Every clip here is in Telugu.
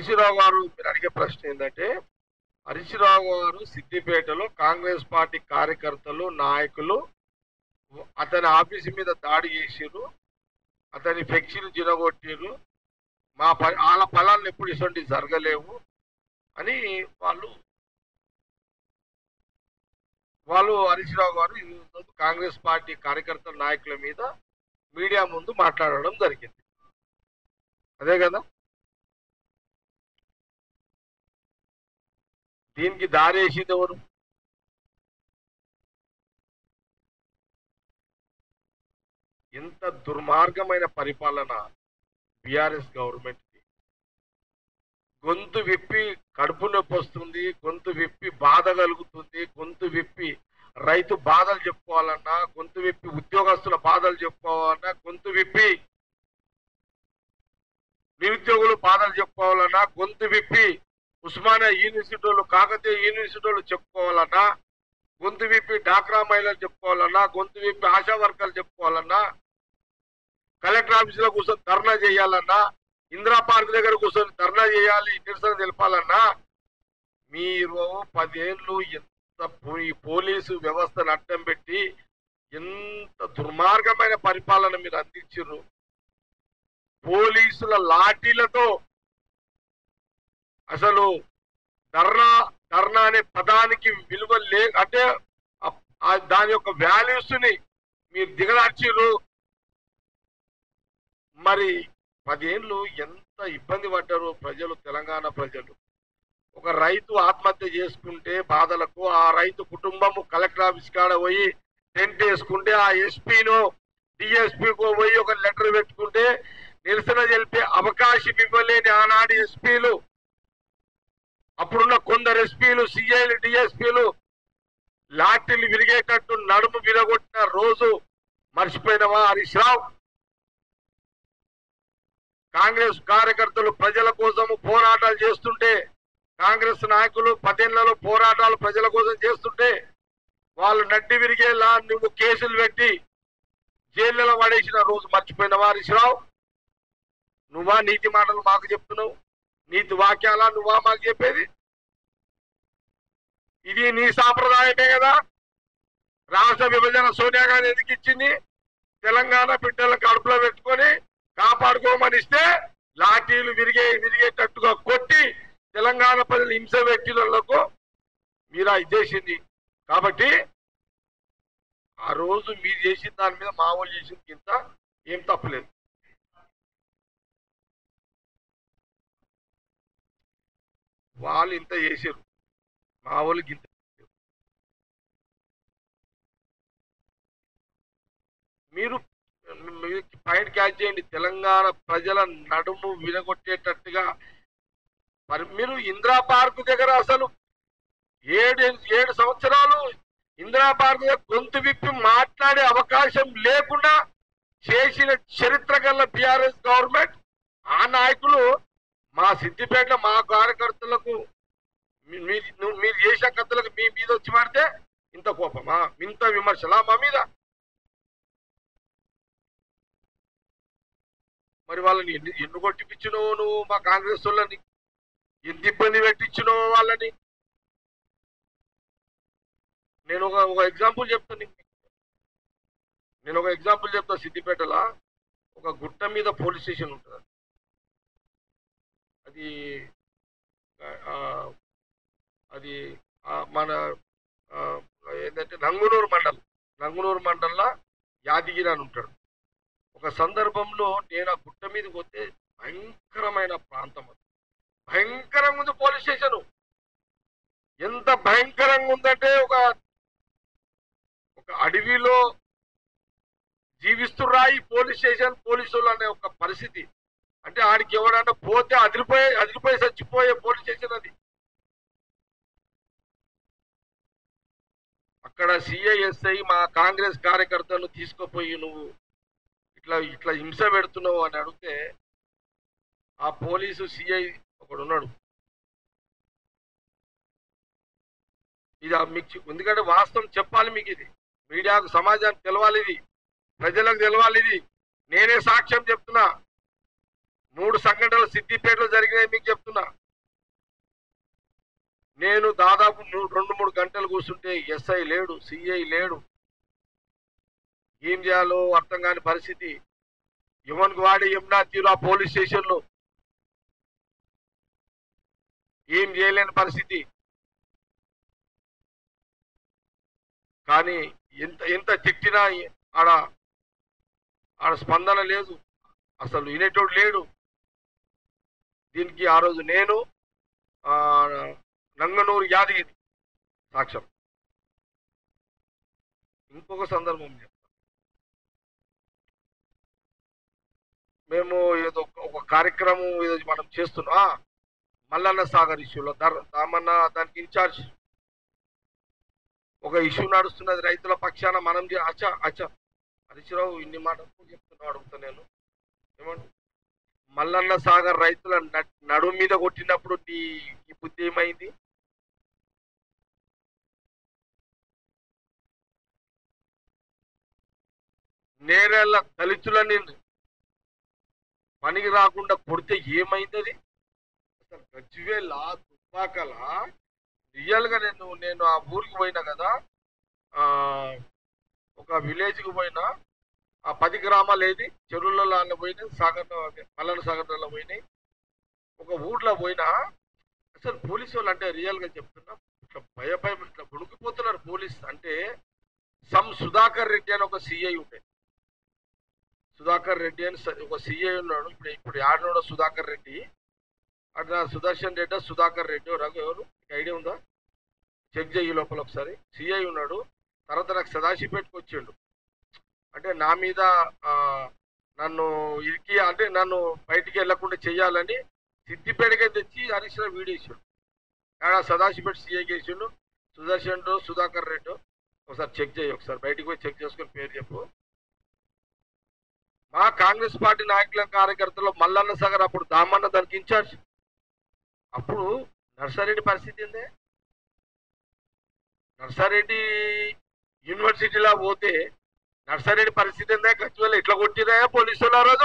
హరీశ్రావు గారు మీరు అడిగే ప్రశ్న ఏంటంటే హరీశ్రావు గారు సిద్దిపేటలో కాంగ్రెస్ పార్టీ కార్యకర్తలు నాయకులు అతని ఆఫీసు మీద దాడి చేసిర్రు అతని ఫ్లెక్సీలు జినగొట్టిర్రు మా ప వాళ్ళ ఫలాలను ఎప్పుడు ఇటువంటి జరగలేవు అని వాళ్ళు వాళ్ళు హరీష్ రావు గారు ఈరోజు కాంగ్రెస్ పార్టీ కార్యకర్తల నాయకుల మీద మీడియా ముందు మాట్లాడడం జరిగింది అదే కదా దీనికి దారేసింది ఎవరు ఎంత దుర్మార్గమైన పరిపాలన బిఆర్ఎస్ గవర్నమెంట్ గొంతు విప్పి కడుపు నొప్పి వస్తుంది గొంతు విప్పి బాధ కలుగుతుంది గొంతు విప్పి రైతు బాధలు చెప్పుకోవాలన్నా గొంతు విప్పి ఉద్యోగస్తుల బాధలు చెప్పుకోవాలన్నా గొంతు విప్పి నిరుద్యోగులు బాధలు చెప్పుకోవాలన్నా గొంతు విప్పి ఉస్మానియా యూనివర్సిటీ వాళ్ళు కాకతీయ యూనివర్సిటీ వాళ్ళు చెప్పుకోవాలన్నా గొంతు విప్పి డాక్రా మహిళలు చెప్పుకోవాలన్నా గొంతు విప్పి ఆశా వర్కర్లు చెప్పుకోవాలన్నా కలెక్టర్ ఆఫీసులో కూర్చొని ధర్నా చేయాలన్నా ఇందిరా పార్క్ దగ్గర కూర్చొని ధర్నా చేయాలి నిరసన తెలపాలన్నా మీరు పదేళ్ళు ఎంత పో- ఈ పోలీసు వ్యవస్థను అడ్డం పెట్టి ఎంత దుర్మార్గమైన పరిపాలన మీరు అందించారు పోలీసుల లాఠీలతో అసలు ధర్నా ధర్నా అనే పదానికి విలువ లే అంటే ఆ- ఆ దాని యొక్క వాల్యూస్ ని మీరు దిగదార్చిర్రు మరి పదేళ్ళు ఎంత ఇబ్బంది పడ్డారు ప్రజలు తెలంగాణ ప్రజలు ఒక రైతు ఆత్మహత్య చేసుకుంటే బాధలకు ఆ రైతు కుటుంబము కలెక్టర్ ఆఫీస్ కాడ పోయి టెంట్ వేసుకుంటే ఆ ఎస్పీను డిఎస్పీకో పోయి ఒక లెటర్ పెట్టుకుంటే నిరసన తెలిపే అవకాశం ఇవ్వలేని ఆనాడు ఎస్పీలు అప్పుడున్న కొందరు ఎస్పీలు సిఐలు డిఎస్పీలు లాఠీలు విరిగేటట్టు నడుము విరగొట్టిన రోజు మర్చిపోయినవా హరీష్ రావు కాంగ్రెస్ కార్యకర్తలు ప్రజల కోసము పోరాటాలు చేస్తుంటే కాంగ్రెస్ నాయకులు పదేళ్లలో పోరాటాలు ప్రజల కోసం చేస్తుంటే వాళ్ళు నడ్డి విరిగేలా నువ్వు కేసులు పెట్టి జైళ్ళలో పడేసిన రోజు మర్చిపోయినవా హరీష్ రావు నువ్వా నీతి మాటలు మాకు చెప్తున్నావు నీతి వాక్యాలా నువ్వా మాకు చెప్పేది ఇది నీ సాంప్రదాయమే కదా రాష్ట్ర విభజన సోనియా గాంధీ ఎందుకు ఇచ్చింది తెలంగాణ బిడ్డలను కడుపులో పెట్టుకొని కాపాడుకోమని ఇస్తే లాఠీలు విరిగే విరిగేటట్టుగా కొట్టి తెలంగాణ ప్రజలు హింస వ్యక్తులకు మీరు ఇదేసింది కాబట్టి ఆ రోజు మీరు చేసిన దాని మీద మా వాళ్ళు చేసిన కింద ఏం తప్పలేదు వాళ్ళు ఇంత చేసారు మా వాళ్ళకి ఇంత చేశారు. మీరు మీరు పాయింట్ క్యాచ్ చేయండి తెలంగాణ ప్రజల నడుము వినగొట్టేటట్టుగా మరి మీరు ఇందిరా పార్క్ దగ్గర అసలు ఏడు ఏడు సంవత్సరాలు ఇందిరా పార్క్ దగ్గర గొంతు విప్పి మాట్లాడే అవకాశం లేకుండా చేసిన చరిత్ర గల బిఆర్ఎస్ గవర్నమెంట్ ఆ నాయకులు మా సిద్దిపేట మా కార్యకర్తలకు మీ- మీ- నువ్వు- మీరు చేసిన కథలకు మీ మీద వచ్చి పడితే ఇంత కోపమా ఇంత విమర్శలా మా మీద మరి వాళ్ళని ఎన్ని ఎన్ను కొట్టిపించినవు నువ్వు మా కాంగ్రెస్ వాళ్ళని ఎంత ఇబ్బంది పెట్టించినవు వాళ్ళని నేను ఒక ఒక ఎగ్జాంపుల్ చెప్తాను నీకు. నేను ఒక ఎగ్జాంపుల్ చెప్తా సిద్దిపేటలో ఒక గుట్ట మీద పోలీస్ స్టేషన్ ఉంటుంది అది ఆ, అది ఆ, మన ఆ, ఏంటంటే నంగునూరు మండలం నంగునూరు మండలంలో యాదగిరి అని ఉంటాడు ఒక సందర్భంలో నేను ఆ గుట్ట మీద పోతే భయంకరమైన ప్రాంతం అది భయంకరంగా ఉంది పోలీస్ స్టేషన్ ఎంత భయంకరంగా ఉందంటే ఒక ఒక అడవిలో జీవిస్తుర్రా ఈ పోలీస్ స్టేషన్ పోలీసులు అనే ఒక పరిస్థితి అంటే ఆడికి ఎవడన్నా పోతే అదిరిపోయే అదిరిపోయి చచ్చిపోయే పోలీస్ స్టేషన్ అది అక్కడ సిఐఎస్ఐ మా కాంగ్రెస్ కార్యకర్తలను తీసుకుపోయి నువ్వు ఇట్లా ఇట్లా హింస పెడుతున్నావు అని అడిగితే ఆ పోలీసు సిఐ ఒకడు ఉన్నాడు ఇది ఆ మీకు చెప్- ఎందుకంటే వాస్తవం చెప్పాలి మీకు ఇది మీడియాకు సమాజానికి తెలవాలి ఇది ప్రజలకు తెలవాలి ఇది నేనే సాక్ష్యం చెప్తున్నా మూడు సంఘటనలు సిద్దిపేటలో జరిగినాయి మీకు చెప్తున్నా నేను దాదాపు మూ- రెండు మూడు గంటలు కూర్చుంటే ఎస్ఐ లేడు సిఐ లేడు ఏం చేయాలో అర్థం కాని పరిస్థితి యువన్కి వాడి యమునా తీరు ఆ పోలీస్ స్టేషన్లో ఏం చేయలేని పరిస్థితి కానీ ఎంత ఎంత తిట్టినా ఆడ ఆడ స్పందన లేదు అసలు వినేటోడు లేడు దీనికి ఆ రోజు నేను ఆ, నంగనూరు యాదగిరి సాక్ష్యం ఇంకొక సందర్భం చెప్తా మేము ఏదో ఒక- ఒక కార్యక్రమం ఏదో మనం చేస్తున్నాం ఆ, మల్లన్న సాగర్ ఇష్యూలో దర్- దామన్న దానికి ఇన్ఛార్జ్ ఒక ఇష్యూ నడుస్తున్నది రైతుల పక్షాన మనం చే- అచ్చా అచ్చా హరీశ్రావు ఇన్ని మాటలు చెప్తున్నా అడుగుతా నేను ఏమంటు మల్లన్న సాగర్ రైతుల న- నడుము మీద కొట్టినప్పుడు నీ ఈ బుద్ధి ఏమైంది నేరేళ్ళ దళితులని పనికి రాకుండా కొడితే ఏమైంది అసలు గజ్వేల దుబ్బాకల రియల్ గా నేను నేను ఆ ఊరికి పోయినా కదా ఆ ఒక విలేజ్ కి పోయినా ఆ పది గ్రామాలు ఏది చెరువులలో అలా పోయినాయి సాగర్ మల్లన సాగర్లో పోయినాయి ఒక ఊర్లో పోయినా అసలు పోలీసు వాళ్ళు అంటే రియల్ గా చెప్తున్నా ఇట్లా భయ భయం ఇట్లా వణుకుపోతున్నారు పోలీస్ అంటే సమ్ సుధాకర్ రెడ్డి అని ఒక సిఐ ఉండే సుధాకర్ రెడ్డి అని స- ఒక సిఐ ఉన్నాడు ఇప్పుడు ఇప్పుడు ఆడనోడు సుధాకర్ రెడ్డి అట్లా సుదర్శన్ రెడ్డి సుధాకర్ రెడ్డి రఘు ఎవరు నీకు ఐడియా ఉందా చెక్ చేయి లోపల ఒకసారి సిఐ ఉన్నాడు తర్వాత నాకు సదాశివపేటకు వచ్చిండు అంటే నా మీద ఆ, నన్ను ఇరికి అంటే నన్ను బయటికి వెళ్లకుండా చెయ్యాలని సిద్దిపేటకే తెచ్చి హరీష్ రావు వీడియో ఇచ్చాడు ఆడ సదాశివపేట సిఐకి వేసిండు సుదర్శన్ రావు, సుధాకర్ రెడ్డి ఒకసారి చెక్ చేయి ఒకసారి బయటికి పోయి చెక్ చేసుకొని పేరు చెప్పు మా కాంగ్రెస్ పార్టీ నాయకుల కార్యకర్తలు మల్లన్న సాగర్ అప్పుడు దామన్న దానికి ఇన్ఛార్జ్ అప్పుడు నర్సారెడ్డి పరిస్థితి ఏందే నర్సారెడ్డి యూనివర్సిటీలో పోతే నర్సారెడ్డి పరిస్థితి ఏందే గజ్వేల్ ఎట్లా కొట్టిరా పోలీసు వాళ్ళు ఆ రోజు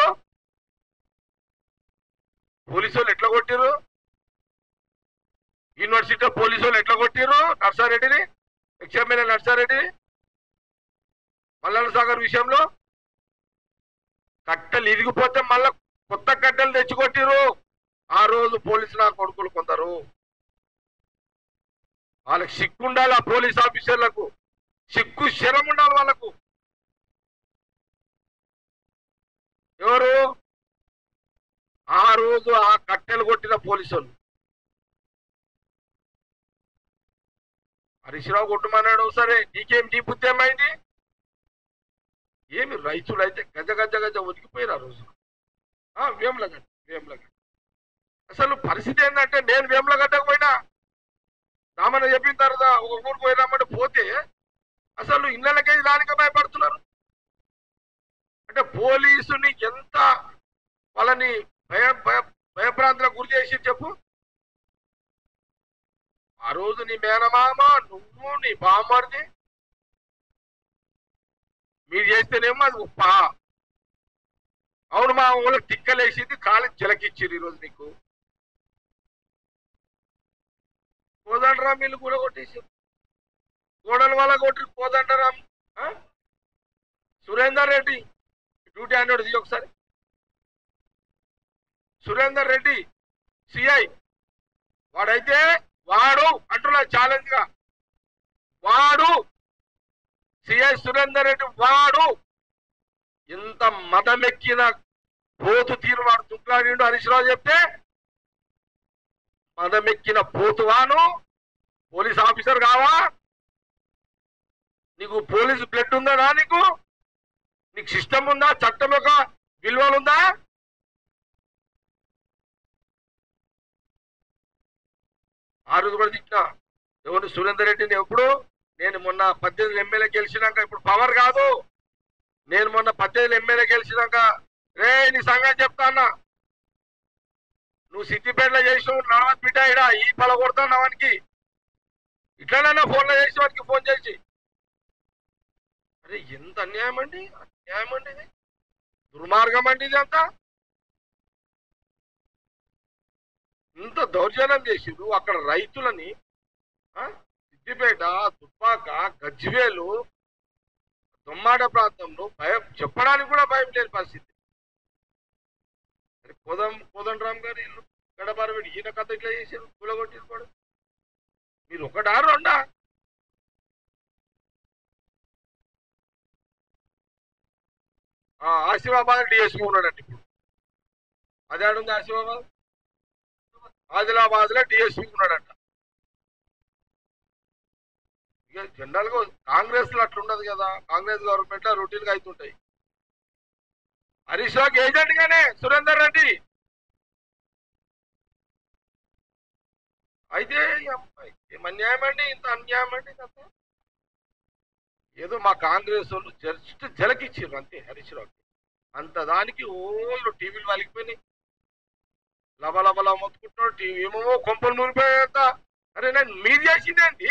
పోలీసు వాళ్ళు ఎట్లా కొట్టిరు యూనివర్సిటీలో పోలీసు వాళ్ళు ఎట్లా కొట్టిరు నర్సారెడ్డిని ఎక్స్ఎమ్మెల్యే నర్సారెడ్డిని మల్లన్న సాగర్ విషయంలో కట్టెలు ఇరిగిపోతే మళ్ళా కొత్త కట్టెలు తెచ్చుకొట్టిరు ఆ రోజు పోలీసు నా కొడుకులు కొందరు వాళ్ళకి సిగ్గు ఉండాలి ఆ పోలీస్ ఆఫీసర్లకు సిగ్గు శరం ఉండాలి వాళ్ళకు ఎవరు ఆ రోజు ఆ కట్టెలు కొట్టిన పోలీసులు హరీశ్రావు కొట్టమన్నాడు సరే నీకేం నీ బుద్ధి ఏమైంది ఏమి రైతులు అయితే గజ గజ గజ ఒదిగిపోయారు ఆ రోజు ఆ, వేములగడ్డ వేములగడ్డ అసలు పరిస్థితి ఏంటంటే నేను వేములగడ్డకు పోయినా రామన్న చెప్పిన తర్వాత ఒక ఊరికి పోయినామంటే పోతే అసలు ఇళ్ళకే దానికి భయపడుతున్నారు అంటే పోలీసుని ఎంత వాళ్ళని భయ భయ భయభ్రాంతులకు గురి చేసి చెప్పు ఆ రోజు నీ మేనమామ నువ్వు నీ బామ్మడిది మీరు చేస్తేనేమో అది ఉప్ప అవును మా ఊళ్ళకి తిక్కలేసింది కాలు చిలకిచ్చిర్రు ఈరోజు నీకు కోదండరాం వీళ్ళు కూడా కొట్టేసారు గోడల వల్ల కొట్టి కోదండరాం ఆ? సురేందర్ రెడ్డి డ్యూటీ అన్నాడు దిగి ఒకసారి సురేందర్ రెడ్డి సిఐ వాడైతే వాడు అంటున్నా ఛాలెంజ్ గా వాడు సిఐ సురేందర్ రెడ్డి వాడు ఇంత మదమెక్కిన పోతు తీరు వాడు తుట్లాడిండు హరీష్ రావు చెప్తే మదమెక్కిన పోతువాను పోలీస్ ఆఫీసర్ కావా నీకు పోలీస్ బ్లడ్ ఉందా నీకు నీకు సిస్టమ్ ఉందా చట్టం యొక్క విలువలు ఉందా ఆ రోజు కూడా తిట్టినా ఎవరు సురేందర్ రెడ్డిని ఎప్పుడు నేను మొన్న పద్దెనిమిది ఎమ్మెల్యే గెలిచినాక ఇప్పుడు పవర్ కాదు నేను మొన్న పద్దెనిమిది ఎమ్మెల్యే గెలిచినాక రే నీ సంగతి చెప్తా అన్నా నువ్వు సిద్దిపేటలో చేసినావు నడవత్ బిడ్డ ఇడా ఈ పల కొడతావు వానికి ఇట్లనన్నా ఫోన్లో చేసి వానికి ఫోన్ చేసి అరే ఎంత అన్యాయం అండి అన్యాయం అండి ఇది దుర్మార్గం అండి ఇది అంతా ఇంత దౌర్జన్యం చేసిరు అక్కడ రైతులని ఆ, సిద్దిపేట దుబ్బాక గజ్వేలు దొమ్మాట ప్రాంతంలో భయం చెప్పడానికి కూడా భయం లేని పరిస్థితి మరి కోదం కోదండరామ్ గారు ఇల్లు గడపారబెట్టి ఈయన కథ ఇట్లా చేశారు కూలగొట్టిరు కూడా మీరు ఒకటా రెండా ఆ, ఆసిఫాబాద్ డిఎస్పీ ఉన్నాడండి ఇప్పుడు అదే ఆడుంది ఆసిఫాబాద్ ఆదిలాబాద్ లో డిఎస్పీ ఉన్నాడంట ఇక జనరల్ గా కాంగ్రెస్ లో అట్లా ఉండదు కదా కాంగ్రెస్ గవర్నమెంట్ లో రొటీన్ గా అవుతుంటాయి హరీష్ రావుకి ఏజెంట్ గానే సురేందర్ రెడ్డి అయితే ఏం అన్యాయం అండి ఇంత అన్యాయం అండి ఇదంతా? ఏదో మా కాంగ్రెస్ వాళ్ళు జస్ట్ జలకిచ్చారు అంతే హరీష్ రావుకి అంత దానికి ఓ టీవీలు వలిగిపోయినాయి లబ లబ లబ మొత్తుకుంటున్నాడు టీవీ ఏమో కొంపలు నూరిపోయాక అరే నేను మీరు చేసిందేంటి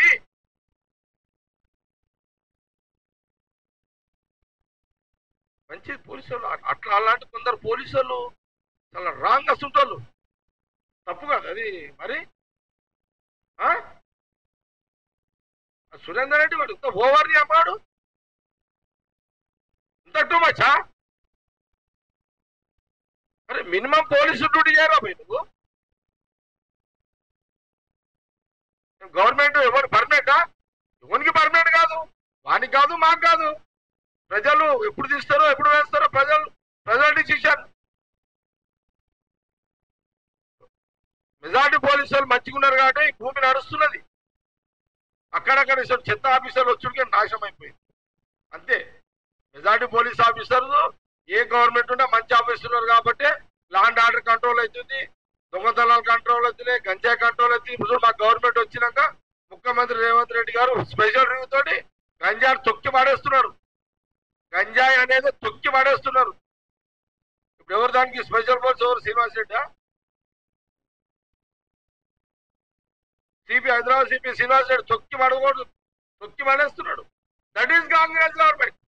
మంచి పోలీసు వాళ్ళు అ- అట్లా అలాంటి కొందరు పోలీసు వాళ్ళు చాలా రాంగ్ అసుంటోళ్ళు తప్పు కాదు అది మరి ఆ? ఆ సురేందర్ రెడ్డి వాడు ఇంత ఓవర్ చెప్పాడు ఇంత టూ మచా అరే మినిమం పోలీసు డ్యూటీ చేయరా పోయి నువ్వు గవర్నమెంట్ ఎవరు పర్మనెంటా ఎవరికి పర్మనెంట్ కాదు వానికి కాదు మాకు కాదు ప్రజలు ఎప్పుడు తీస్తారో ఎప్పుడు వేస్తారో ప్రజలు ప్రజల డిసిషన్ మెజార్టీ పోలీసు వాళ్ళు మంచిగా ఉన్నారు కాబట్టి ఈ భూమి నడుస్తున్నది అక్కడక్కడ ఇసలు చెత్త ఆఫీసర్లు వచ్చుడికి నాశనం అయిపోయింది అంతే మెజార్టీ పోలీస్ ఆఫీసర్లు ఏ గవర్నమెంట్ ఉన్నా మంచి ఆఫీసర్ ఉన్నారు కాబట్టి లాండ్ ఆర్డర్ కంట్రోల్ అవుతుంది దొంగతనాలు కంట్రోల్ అవుతున్నాయి గంజాయి కంట్రోల్ అవుతుంది ఇప్పుడు మా గవర్నమెంట్ వచ్చినాక ముఖ్యమంత్రి రేవంత్ రెడ్డి గారు స్పెషల్ రివ్యూ తోటి గంజాయి తొక్కి పడేస్తున్నారు గంజాయి అనేది తొక్కి పడేస్తున్నారు ఇప్పుడు ఎవరు దానికి స్పెషల్ ఫోర్స్ ఎవరు శ్రీనివాస్ రెడ్డి సిపి హైదరాబాద్ సిపి శ్రీనివాస్ రెడ్డి తొక్కి పడకూడదు తొక్కి పడేస్తున్నాడు దట్ ఈస్ కాంగ్రెస్ గవర్నమెంట్